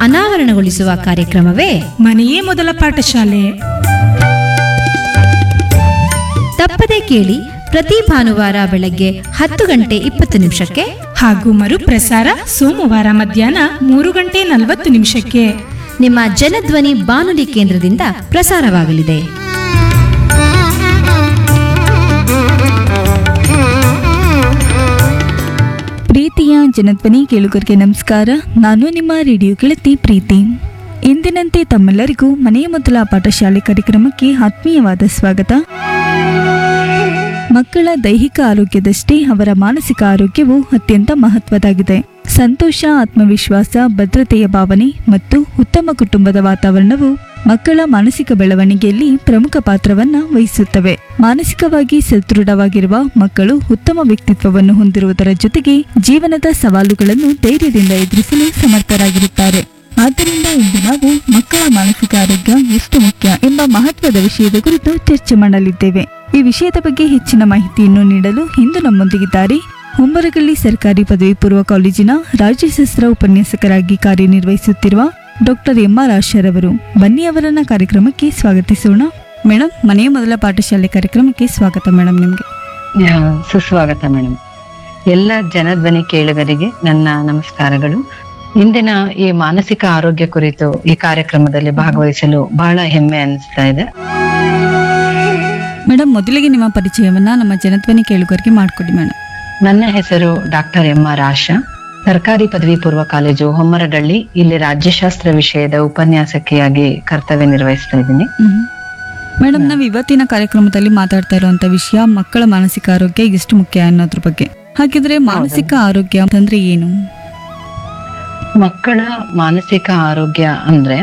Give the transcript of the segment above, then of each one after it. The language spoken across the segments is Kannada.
ಅನಾವರಣಗೊಳಿಸುವ ಕಾರ್ಯಕ್ರಮವೇ ಮನೆಯೇ ಮೊದಲ ಪಾಠಶಾಲೆ ತಪ್ಪದೆ ಕೇಳಿ ಪ್ರತಿ ಭಾನುವಾರ ಬೆಳಗ್ಗೆ ಹತ್ತು ಗಂಟೆ ಇಪ್ಪತ್ತು ನಿಮಿಷಕ್ಕೆ ಹಾಗೂ ಮರುಪ್ರಸಾರ ಸೋಮವಾರ ಮಧ್ಯಾಹ್ನ ಮೂರು ಗಂಟೆ ನಲವತ್ತು ನಿಮಿಷಕ್ಕೆ ನಿಮ್ಮ ಜನಧ್ವನಿ ಬಾನುಲಿ ಕೇಂದ್ರದಿಂದ ಪ್ರಸಾರವಾಗಲಿದೆ ಪ್ರೀತಿಯ ಜನಧ್ವನಿ ಕೇಳುಗರಿಗೆ ನಮಸ್ಕಾರ ನಾನು ನಿಮ್ಮ ರೇಡಿಯೋ ಗೆಳತಿ ಪ್ರೀತಿ ಎಂದಿನಂತೆ ತಮ್ಮೆಲ್ಲರಿಗೂ ಮನೆಯ ಮೊದಲ ಪಾಠಶಾಲೆ ಕಾರ್ಯಕ್ರಮಕ್ಕೆ ಆತ್ಮೀಯವಾದ ಸ್ವಾಗತ ಮಕ್ಕಳ ದೈಹಿಕ ಆರೋಗ್ಯದಷ್ಟೇ ಅವರ ಮಾನಸಿಕ ಆರೋಗ್ಯವು ಅತ್ಯಂತ ಮಹತ್ವದಾಗಿದೆ ಸಂತೋಷ ಆತ್ಮವಿಶ್ವಾಸ ಭದ್ರತೆಯ ಭಾವನೆ ಮತ್ತು ಉತ್ತಮ ಕುಟುಂಬದ ವಾತಾವರಣವು ಮಕ್ಕಳ ಮಾನಸಿಕ ಬೆಳವಣಿಗೆಯಲ್ಲಿ ಪ್ರಮುಖ ಪಾತ್ರವನ್ನ ವಹಿಸುತ್ತವೆ ಮಾನಸಿಕವಾಗಿ ಸದೃಢವಾಗಿರುವ ಮಕ್ಕಳು ಉತ್ತಮ ವ್ಯಕ್ತಿತ್ವವನ್ನು ಹೊಂದಿರುವುದರ ಜೊತೆಗೆ ಜೀವನದ ಸವಾಲುಗಳನ್ನು ಧೈರ್ಯದಿಂದ ಎದುರಿಸಲು ಸಮರ್ಥರಾಗಿರುತ್ತಾರೆ ಆದ್ದರಿಂದ ಇಂದು ನಾವು ಮಕ್ಕಳ ಮಾನಸಿಕ ಆರೋಗ್ಯ ಎಷ್ಟು ಮುಖ್ಯ ಎಂಬ ಮಹತ್ವದ ವಿಷಯದ ಕುರಿತು ಚರ್ಚೆ ಮಾಡಲಿದ್ದೇವೆ ಈ ವಿಷಯದ ಬಗ್ಗೆ ಹೆಚ್ಚಿನ ಮಾಹಿತಿಯನ್ನು ನೀಡಲು ಇಂದು ನಮ್ಮೊಂದಿಗಿದ್ದಾರೆ ಹುಂಬರಗಳ್ಳಿ ಸರ್ಕಾರಿ ಪದವಿ ಪೂರ್ವ ಕಾಲೇಜಿನ ರಾಜ್ಯಶಾಸ್ತ್ರ ಉಪನ್ಯಾಸಕರಾಗಿ ಕಾರ್ಯನಿರ್ವಹಿಸುತ್ತಿರುವ ಡಾಕ್ಟರ್ ಎಂ ಆರ್ ಆಶಾರವರು ಬನ್ನಿ ಅವರನ್ನ ಕಾರ್ಯಕ್ರಮಕ್ಕೆ ಸ್ವಾಗತಿಸೋಣ ಮೇಡಮ್ ಮನೆಯ ಮೊದಲ ಪಾಠಶಾಲೆ ಕಾರ್ಯಕ್ರಮಕ್ಕೆ ಸ್ವಾಗತ ಮೇಡಮ್ ನಿಮಗೆ ಆ, ಸುಸ್ವಾಗತ ಮೇಡಮ್ ಎಲ್ಲ ಜನಧ್ವನಿ ಕೇಳುಗರಿಗೆ ನನ್ನ ನಮಸ್ಕಾರಗಳು ಇಂದಿನ ಈ ಮಾನಸಿಕ ಆರೋಗ್ಯ ಕುರಿತು ಈ ಕಾರ್ಯಕ್ರಮದಲ್ಲಿ ಭಾಗವಹಿಸಲು ಬಹಳ ಹೆಮ್ಮೆ ಅನಿಸ್ತಾ ಇದೆ ಮೇಡಮ್ ಮೊದಲಿಗೆ ನಿಮ್ಮ ಪರಿಚಯವನ್ನ ನಮ್ಮ ಜನಧ್ವನಿ ಕೇಳುಗರಿಗೆ ಮಾಡಿಕೊಡಿ ಮೇಡಮ್ ನನ್ನ ಹೆಸರು ಡಾಕ್ಟರ್ ಎಂ ಆರ್ ಆಶಾ ಸರ್ಕಾರಿ ಪದವಿ ಪೂರ್ವ ಕಾಲೇಜು ಹೊಮ್ಮರಡಳ್ಳಿ ಇಲ್ಲಿ ರಾಜ್ಯಶಾಸ್ತ್ರ ವಿಷಯದ ಉಪನ್ಯಾಸಕಿಯಾಗಿ ಕರ್ತವ್ಯ ನಿರ್ವಹಿಸ್ತಾ ಇದ್ದೀನಿ ಮೇಡಮ್ ನಾವು ಇವತ್ತಿನ ಕಾರ್ಯಕ್ರಮದಲ್ಲಿ ಮಾತಾಡ್ತಾ ಇರುವಂತ ವಿಷಯ ಮಕ್ಕಳ ಮಾನಸಿಕ ಆರೋಗ್ಯ ಎಷ್ಟು ಮುಖ್ಯ ಅನ್ನೋದ್ರ ಬಗ್ಗೆ ಹಾಗಿದ್ರೆ ಮಾನಸಿಕ ಆರೋಗ್ಯ ಅಂತಂದ್ರೆ ಏನು ಮಕ್ಕಳ ಮಾನಸಿಕ ಆರೋಗ್ಯ ಅಂದ್ರೆ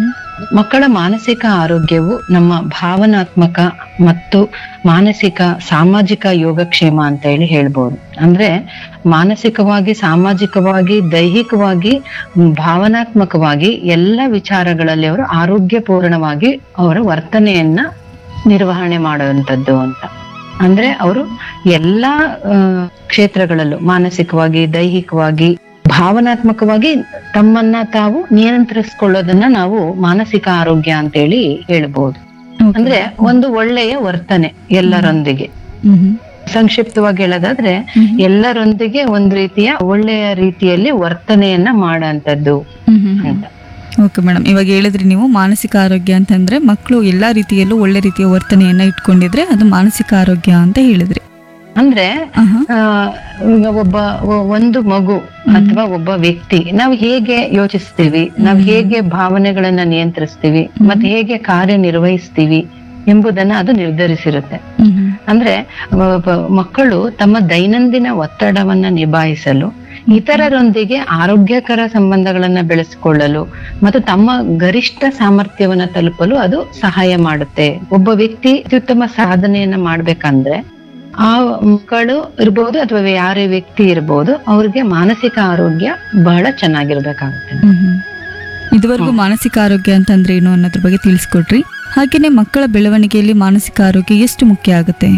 ಮಕ್ಕಳ ಮಾನಸಿಕ ಆರೋಗ್ಯವು ನಮ್ಮ ಭಾವನಾತ್ಮಕ ಮತ್ತು ಮಾನಸಿಕ ಸಾಮಾಜಿಕ ಯೋಗಕ್ಷೇಮ ಅಂತ ಹೇಳಿ ಹೇಳ್ಬೋದು ಅಂದ್ರೆ ಮಾನಸಿಕವಾಗಿ ಸಾಮಾಜಿಕವಾಗಿ ದೈಹಿಕವಾಗಿ ಮ್, ಭಾವನಾತ್ಮಕವಾಗಿ ಎಲ್ಲ ವಿಚಾರಗಳಲ್ಲಿ ಅವರು ಆರೋಗ್ಯಪೂರ್ಣವಾಗಿ ಅವರ ವರ್ತನೆಯನ್ನ ನಿರ್ವಹಣೆ ಮಾಡುವಂತದ್ದು ಅಂತ ಅಂದ್ರೆ ಅವರು ಎಲ್ಲಾ ಆ, ಕ್ಷೇತ್ರಗಳಲ್ಲೂ ಮಾನಸಿಕವಾಗಿ ದೈಹಿಕವಾಗಿ ಭಾವನಾತ್ಮಕವಾಗಿ ತಮ್ಮನ್ನ ತಾವು ನಿಯಂತ್ರಿಸ್ಕೊಳ್ಳೋದನ್ನ ನಾವು ಮಾನಸಿಕ ಆರೋಗ್ಯ ಅಂತೇಳಿ ಹೇಳ್ಬೋದು ಅಂದ್ರೆ ಒಂದು ಒಳ್ಳೆಯ ವರ್ತನೆ ಎಲ್ಲರೊಂದಿಗೆ ಸಂಕ್ಷಿಪ್ತವಾಗಿ ಹೇಳೋದಾದ್ರೆ ಎಲ್ಲರೊಂದಿಗೆ ಒಂದು ರೀತಿಯ ಒಳ್ಳೆಯ ರೀತಿಯಲ್ಲಿ ವರ್ತನೆಯನ್ನ ಮಾಡಂತದ್ದು ಅಂತ ಓಕೆ ಮೇಡಮ್ ಇವಾಗ ಹೇಳಿದ್ರಿ ನೀವು ಮಾನಸಿಕ ಆರೋಗ್ಯ ಅಂತಂದ್ರೆ ಮಕ್ಕಳು ಎಲ್ಲಾ ರೀತಿಯಲ್ಲೂ ಒಳ್ಳೆ ರೀತಿಯ ವರ್ತನೆಯನ್ನ ಇಟ್ಕೊಂಡಿದ್ರೆ ಅದು ಮಾನಸಿಕ ಆರೋಗ್ಯ ಅಂತ ಹೇಳಿದ್ರಿ ಅಂದ್ರೆ ಆಹಾ. ಆ, ಈಗ ಒಬ್ಬ ಒ- ಒಂದು ಮಗು ಅಥವಾ ಒಬ್ಬ ವ್ಯಕ್ತಿ ನಾವು ಹೇಗೆ ಯೋಚಿಸ್ತೀವಿ ನಾವು ಹೇಗೆ ಭಾವನೆಗಳನ್ನ ನಿಯಂತ್ರಿಸ್ತೀವಿ ಮತ್ತೆ ಹೇಗೆ ಕಾರ್ಯನಿರ್ವಹಿಸ್ತೀವಿ ಎಂಬುದನ್ನ ಅದು ನಿರ್ಧರಿಸಿರುತ್ತೆ ಮ್ಹೂ. ಅಂದ್ರೆ ಒಬ್ಬ ಮಕ್ಕಳು ತಮ್ಮ ದೈನಂದಿನ ಒತ್ತಡವನ್ನ ನಿಭಾಯಿಸಲು ಇತರರೊಂದಿಗೆ ಆರೋಗ್ಯಕರ ಸಂಬಂಧಗಳನ್ನ ಬೆಳೆಸಿಕೊಳ್ಳಲು ಮತ್ತು ತಮ್ಮ ಗರಿಷ್ಠ ಸಾಮರ್ಥ್ಯವನ್ನ ತಲುಪಲು ಅದು ಸಹಾಯ ಮಾಡುತ್ತೆ ಒಬ್ಬ ವ್ಯಕ್ತಿ ಅತ್ಯುತ್ತಮ ಸಾಧನೆಯನ್ನ ಮಾಡ್ಬೇಕಂದ್ರೆ ಆ ಮಕ್ಕಳು ಇರ್ಬೋದು ಅಥವಾ ಯಾರೇ ವ್ಯಕ್ತಿ ಇರ್ಬೋದು ಅವ್ರಿಗೆ ಮಾನಸಿಕ ಆರೋಗ್ಯ ಬಹಳ ಚೆನ್ನಾಗಿರ್ಬೇಕಾಗುತ್ತೆ ಮ್ಹೂ. ಇದುವರೆಗೂ ಮಾನಸಿಕ ಆರೋಗ್ಯ ಅಂತಂದ್ರೆ ಏನು ಅನ್ನೋದ್ರ ಬಗ್ಗೆ ತಿಳಿಸ್ಕೊಟ್ರಿ ಹಾಗೇನೆ ಮಕ್ಕಳ ಬೆಳವಣಿಗೆಯಲ್ಲಿ ಮಾನಸಿಕ ಆರೋಗ್ಯ ಎಷ್ಟು ಮುಖ್ಯ ಆಗುತ್ತೆ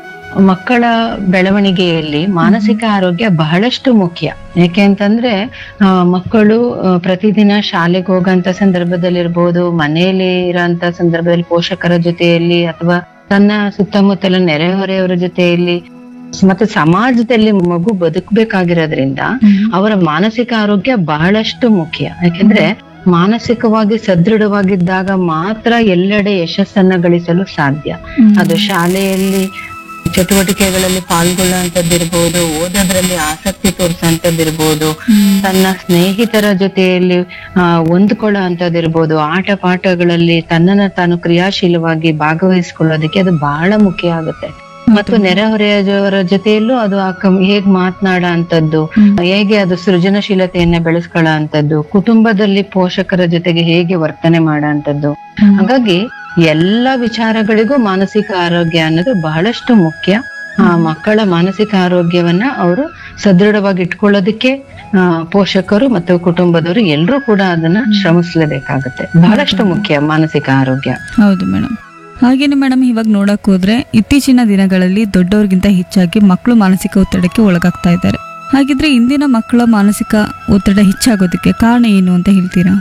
ಮಕ್ಕಳ ಬೆಳವಣಿಗೆಯಲ್ಲಿ ಮಾನಸಿಕ ಆರೋಗ್ಯ ಬಹಳಷ್ಟು ಮುಖ್ಯ ಯಾಕೆ ಅಂತಂದ್ರೆ ಆ, ಮಕ್ಕಳು ಆ, ಪ್ರತಿದಿನ ಶಾಲೆಗೆ ಹೋಗಂತ ಸಂದರ್ಭದಲ್ಲಿರ್ಬೋದು ಮನೆಯಲ್ಲಿ ಇರೋಂತ ಸಂದರ್ಭದಲ್ಲಿ ಪೋಷಕರ ಜೊತೆಯಲ್ಲಿ ಅಥವಾ ತನ್ನ ಸುತ್ತಮುತ್ತಲ ನೆರೆಹೊರೆಯವರ ಜೊತೆಯಲ್ಲಿ ಮತ್ತೆ ಸಮಾಜದಲ್ಲಿ ಮಗು ಬದುಕಬೇಕಾಗಿರೋದ್ರಿಂದ ಅವರ ಮಾನಸಿಕ ಆರೋಗ್ಯ ಬಹಳಷ್ಟು ಮುಖ್ಯ ಯಾಕೆಂದ್ರೆ ಮಾನಸಿಕವಾಗಿ ಸದೃಢವಾಗಿದ್ದಾಗ ಮಾತ್ರ ಎಲ್ಲೆಡೆ ಯಶಸ್ಸನ್ನ ಗಳಿಸಲು ಸಾಧ್ಯ ಅದು ಶಾಲೆಯಲ್ಲಿ ಚಟುವಟಿಕೆಗಳಲ್ಲಿ ಪಾಲ್ಗೊಳ್ಳುವಂತದ್ದಿರ್ಬೋದು ಓದೋದ್ರಲ್ಲಿ ಆಸಕ್ತಿ ತೋರಿಸೋಂಥದ್ದಿರ್ಬೋದು ತನ್ನ ಸ್ನೇಹಿತರ ಜೊತೆಯಲ್ಲಿ ಆ ಹೊಂದ್ಕೊಳ್ಳೋ ಅಂತದಿರ್ಬೋದು ಆಟ ಪಾಠಗಳಲ್ಲಿ ತನ್ನನ್ನ ತಾನು ಕ್ರಿಯಾಶೀಲವಾಗಿ ಭಾಗವಹಿಸ್ಕೊಳ್ಳೋದಕ್ಕೆ ಅದು ಬಹಳ ಮುಖ್ಯ ಆಗುತ್ತೆ ಮತ್ತು ನೆರೆಹೊರೆಯವರ ಜೊತೆಯಲ್ಲೂ ಅದು ಆ ಕಮ್- ಹೇಗ್ ಮಾತನಾಡೋ ಅಂತದ್ದು ಹೇಗೆ ಅದು ಸೃಜನಶೀಲತೆಯನ್ನ ಬೆಳೆಸ್ಕೊಳ್ಳೋ ಅಂತದ್ದು ಕುಟುಂಬದಲ್ಲಿ ಪೋಷಕರ ಜೊತೆಗೆ ಹೇಗೆ ವರ್ತನೆ ಮಾಡೋ ಅಂತದ್ದು ಹಾಗಾಗಿ ಎಲ್ಲ ವಿಚಾರಗಳಿಗೂ ಮಾನಸಿಕ ಆರೋಗ್ಯ ಅನ್ನೋದು ಬಹಳಷ್ಟು ಮುಖ್ಯ ಆ ಮಕ್ಕಳ ಮಾನಸಿಕ ಆರೋಗ್ಯವನ್ನ ಅವರು ಸದೃಢವಾಗಿ ಇಟ್ಕೊಳ್ಳೋದಕ್ಕೆ ಆ, ಪೋಷಕರು ಮತ್ತು ಕುಟುಂಬದವರು ಎಲ್ಲರೂ ಕೂಡ ಅದನ್ನ ಶ್ರಮಿಸಲೇಬೇಕಾಗುತ್ತೆ ಬಹಳಷ್ಟು ಮುಖ್ಯ ಮಾನಸಿಕ ಆರೋಗ್ಯ ಹೌದು ಮೇಡಮ್ ಹಾಗೇನೆ ಮೇಡಮ್ ಇವಾಗ ನೋಡಕ್ ಹೋದ್ರೆ ಇತ್ತೀಚಿನ ದಿನಗಳಲ್ಲಿ ದೊಡ್ಡವ್ರಿಗಿಂತ ಹೆಚ್ಚಾಗಿ ಮಕ್ಕಳು ಮಾನಸಿಕ ಒತ್ತಡಕ್ಕೆ ಒಳಗಾಗ್ತಾ ಇದ್ದಾರೆ ಹಾಗಿದ್ರೆ ಇಂದಿನ ಮಕ್ಕಳ ಮಾನಸಿಕ ಒತ್ತಡ ಹೆಚ್ಚಾಗೋದಕ್ಕೆ ಕಾರಣ ಏನು ಅಂತ ಹೇಳ್ತೀರಾ